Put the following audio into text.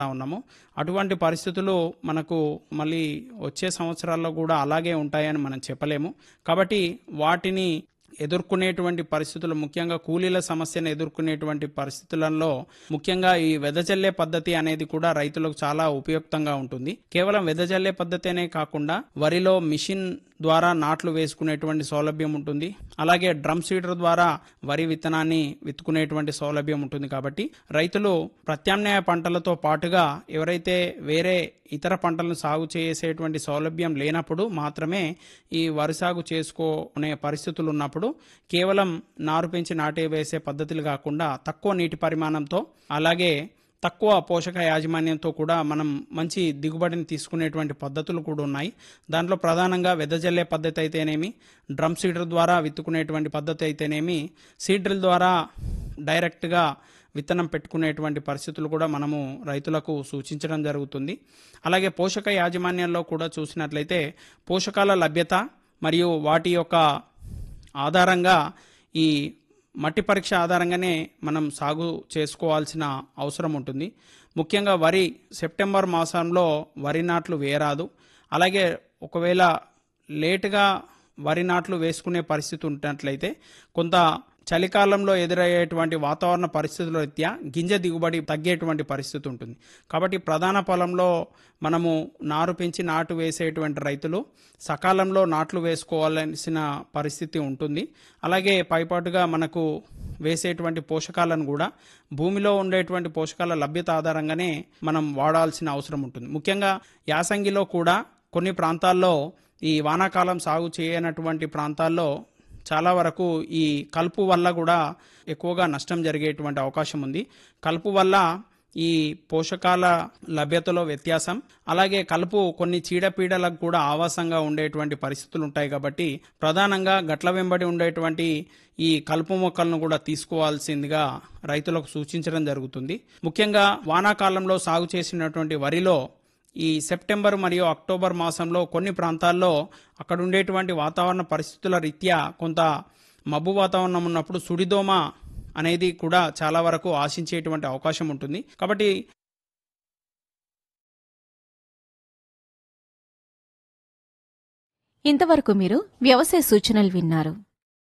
ఉన్నాము అటువంటి పరిస్థితులు మనకు మళ్ళీ వచ్చే సంవత్సరాల్లో కూడా అలాగే ఉంటాయని మనం చెప్పలేము కాబట్టి వాటిని ఎదుర్కొనేటువంటి పరిస్థితులు ముఖ్యంగా కూలీల సమస్యను ఎదుర్కొనేటువంటి పరిస్థితులలో ముఖ్యంగా ఈ వెదజల్లే పద్ధతి అనేది కూడా రైతులకు చాలా ఉపయుక్తంగా ఉంటుంది కేవలం వెదజల్లే పద్ధతి అనే కాకుండా వరిలో మిషన్ ద్వారా నాట్లు వేసుకునేటువంటి సౌలభ్యం ఉంటుంది అలాగే డ్రమ్ సీడర్ ద్వారా వరి విత్తనాన్ని విత్తుకునేటువంటి సౌలభ్యం ఉంటుంది కాబట్టి రైతులు ప్రత్యామ్నాయ పంటలతో పాటుగా ఎవరైతే వేరే ఇతర పంటలను సాగు చేసేటువంటి సౌలభ్యం లేనప్పుడు మాత్రమే ఈ వరి సాగు చేసుకునే పరిస్థితులు ఉన్నప్పుడు కేవలం నారు పెంచి నాటే వేసే పద్ధతులు కాకుండా తక్కువ నీటి పరిమాణంతో అలాగే తక్కువ పోషక యాజమాన్యంతో కూడా మనం మంచి దిగుబడిని తీసుకునేటువంటి పద్ధతులు కూడా ఉన్నాయి దాంట్లో ప్రధానంగా వెదజల్లే పద్ధతి అయితేనేమి డ్రమ్ సీడర్ ద్వారా విత్తుకునేటువంటి పద్ధతి అయితేనేమి సీడ్రిల్ ద్వారా డైరెక్ట్గా విత్తనం పెట్టుకునేటువంటి పరిస్థితులు కూడా మనము రైతులకు సూచించడం జరుగుతుంది అలాగే పోషక యాజమాన్యంలో కూడా చూసినట్లయితే పోషకాల లభ్యత మరియు వాటి యొక్క ఆధారంగా ఈ మట్టి పరీక్ష ఆధారంగానే మనం సాగు చేసుకోవాల్సిన అవసరం ఉంటుంది ముఖ్యంగా వరి సెప్టెంబర్ మాసంలో వరి నాట్లు వేయరాదు అలాగే ఒకవేళ లేటుగా వరి నాట్లు వేసుకునే పరిస్థితి ఉన్నట్లయితే కొంత చలికాలంలో ఎదురయ్యేటువంటి వాతావరణ పరిస్థితుల రీత్యా గింజ దిగుబడి తగ్గేటువంటి పరిస్థితి ఉంటుంది కాబట్టి ప్రధాన పొలంలో మనము నారు పెంచి నాటు వేసేటువంటి రైతులు సకాలంలో నాట్లు వేసుకోవాల్సిన పరిస్థితి ఉంటుంది అలాగే పైపాటుగా మనకు వేసేటువంటి పోషకాలను కూడా భూమిలో ఉండేటువంటి పోషకాల లభ్యత ఆధారంగానే మనం వాడాల్సిన అవసరం ఉంటుంది ముఖ్యంగా యాసంగిలో కూడా కొన్ని ప్రాంతాల్లో ఈ వానాకాలం సాగు చేయనటువంటి ప్రాంతాల్లో చాలా వరకు ఈ కలుపు వల్ల కూడా ఎక్కువగా నష్టం జరిగేటువంటి అవకాశం ఉంది కలుపు వల్ల ఈ పోషకాల లభ్యతలో వ్యత్యాసం అలాగే కలుపు కొన్ని చీడపీడలకు కూడా ఆవాసంగా ఉండేటువంటి పరిస్థితులు ఉంటాయి కాబట్టి ప్రధానంగా గట్ల వెంబడి ఉండేటువంటి ఈ కలుపు మొక్కలను కూడా తీసుకోవాల్సిందిగా రైతులకు సూచించడం జరుగుతుంది ముఖ్యంగా వానాకాలంలో సాగు చేసినటువంటి వరిలో ఈ సెప్టెంబర్ మరియు అక్టోబర్ మాసంలో కొన్ని ప్రాంతాల్లో అక్కడ ఉండేటువంటి వాతావరణ పరిస్థితుల రీత్యా కొంత మబ్బు వాతావరణం ఉన్నప్పుడు సుడిదోమ అనేది కూడా చాలా వరకు ఆశించేటువంటి అవకాశం ఉంటుంది కాబట్టి ఇంతవరకు మీరు వ్యవసాయ సూచనలు విన్నారు